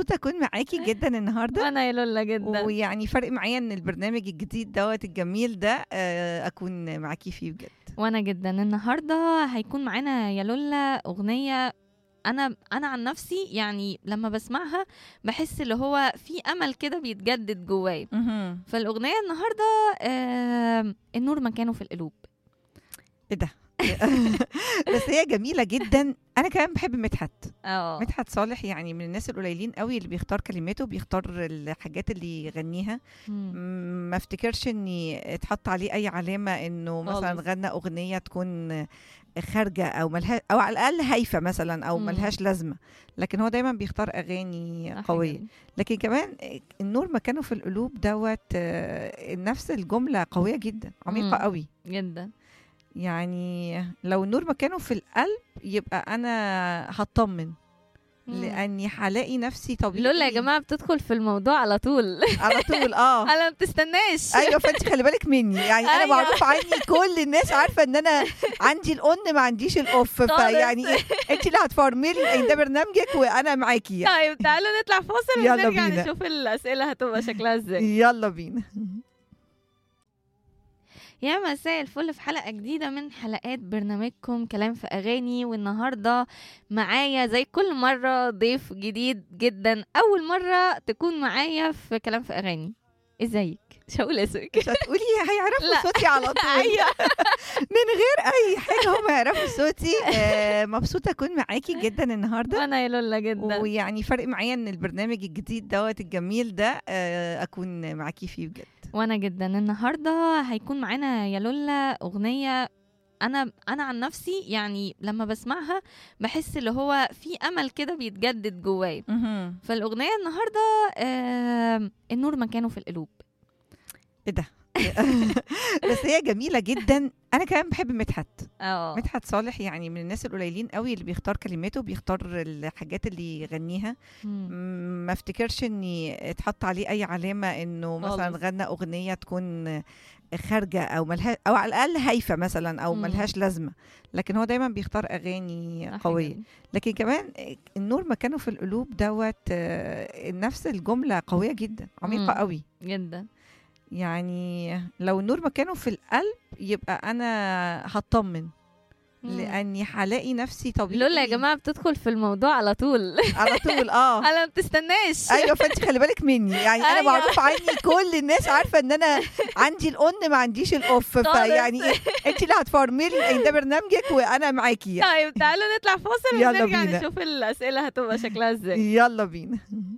مبسوطة أكون معاكي جدًا النهارده، وأنا يا لولا جدًا. ويعني فارق معايا إن البرنامج الجديد دوّة الجميل ده آآ أكون معاكِ فيه بجد. وأنا جدًا. النهارده هيكون معانا يا لولا أغنية أنا أنا عن نفسي يعني لمّا باسمعها باحس اللي هو في أمل كده بيتجدد جوايا. اهم. فالأغنية النهارده آمم النور مكانه في القلوب. إيه ده! بس هي جميلة جدًا، أنا كمان باحب مدحت. آه. مدحت صالح يعني من الناس القليلين أوي اللي بيختار كلماته، بيختار الحاجات اللي يغنيها، إمم. م ما افتكرش إني اتحط عليه أي علامة إنه مثلًا خالص. غنى أغنية تكون خارجة أو ما لها أو على الأقل هايفة مثلًا أو ما إمم. لهاش لازمة، لكن هو دايمًا بيختار أغاني صح قوية. جدًا. لكن كمان آآ النور مكانه في القلوب دوّة نفس الجملة قوية جدًا، عميقة إمم. أوي. جدًا. يعني لو النور مكانه في القلب يبقى أنا هاتطمن، إمم. لأني هالاقي نفسي لولا يا طبيعي جماعة بتدخل في الموضوع على طول. على طول آه. أنا ما بتستناش. أيوه فأنتِ خلي بالِك مني، يعني أنا أيوه. معروف عني كل الناس عارفة إن أنا عندي الon ما عنديش الoff فيعني خالص. إيه أنتِ اللي هتفرملي لإن ده برنامجِك وأنا معاكِ يعني. طيب تعالوا نطلع فاصل يلا ونرجع بينا. نشوف الأسئلة هتبقى شكلها إزاي. يالّا بينا. يا مساء الفل في حلقة جديدة من حلقات برنامجكم كلام في أغاني والنهاردة معايا زي كل مرة ضيف جديد جدًا، أول مرة تكون معايا في كلام في أغاني. إزيك؟ مش هاقول اسمك. مش هتقولي هيعرفوا لأ. صوتي على طول. أيوه. من غير أي حاجة هم يعرفوا صوتي آآ مبسوطة أكون معاكِ جدًا النهارده، وأنا يا لولا جدًا. ويعني فارق معايا إن البرنامج الجديد دوّة الجميل ده آآ أكون معاكِ فيه بجد. وأنا جدًا. النهارده هيكون معانا يا لولا أغنية أنا أنا عن نفسي يعني لمّا باسمعها باحس اللي هو في أمل كده بيتجدد جوايا. اهم. فالأغنية النهارده آمم النور مكانه في القلوب. إيه ده! بس هي جميلة جدًا، أنا كمان باحب مدحت. آه. مدحت صالح يعني من الناس القليلين أوي اللي بيختار كلماته، بيختار الحاجات اللي يغنيها، إمم. م ما افتكرش إني اتحط عليه أي علامة إنه مثلًا خالص. غنى أغنية تكون خارجة أو ما لها أو على الأقل هايفة مثلًا أو ما إمم. لهاش لازمة، لكن هو دايمًا بيختار أغاني صح قوية. جدًا. لكن كمان آآ النور مكانه في القلوب دوّة نفس الجملة قوية جدًا، عميقة إمم. أوي. جدًا. يعني لو النور مكانه في القلب يبقى أنا هاتطمن، إمم. لأني هالاقي نفسي لولا يا طبيعي جماعة بتدخل في الموضوع على طول. على طول آه. أنا ما بتستناش. أيوه فأنتِ خلي بالِك مني، يعني أنا أيوه. معروف عني كل الناس عارفة إن أنا عندي الon ما عنديش الoff فيعني إيه أنتِ اللي هتفرملي لإن ده برنامجِك وأنا معاكِ يعني. طيب تعالوا نطلع فاصل يالّا ونرجع بينا. نشوف الأسئلة هتبقى شكلها إزاي. يالّا بينا.